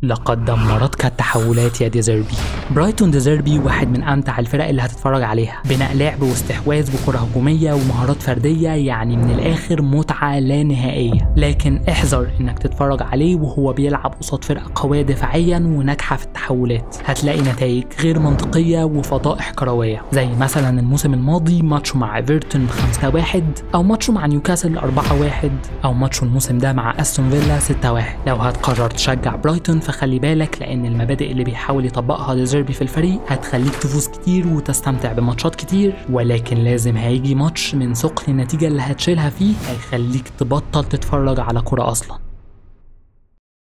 لقد دمرتك التحولات يا ديزيربي برايتون ديزيربي واحد من امتع الفرق اللي هتتفرج عليها بناء لعب واستحواذ وكره هجوميه ومهارات فرديه يعني من الاخر متعه لا نهائيه لكن احذر انك تتفرج عليه وهو بيلعب قصاد فرقه قويه دفاعيا وناجحه في التحولات هتلاقي نتائج غير منطقيه وفضائح كرويه زي مثلا الموسم الماضي ماتشه مع ايفرتون 5-1 او ماتشه مع نيوكاسل 4-1 او ماتشه الموسم ده مع استون فيلا 6-1 لو هتقرر تشجع برايتون فخلي بالك لان المبادئ اللي بيحاول يطبقها ديزيربي في الفريق هتخليك تفوز كتير وتستمتع بماتشات كتير ولكن لازم هيجي ماتش من ثقل النتيجه اللي هتشيلها فيه هيخليك تبطل تتفرج على كرة اصلا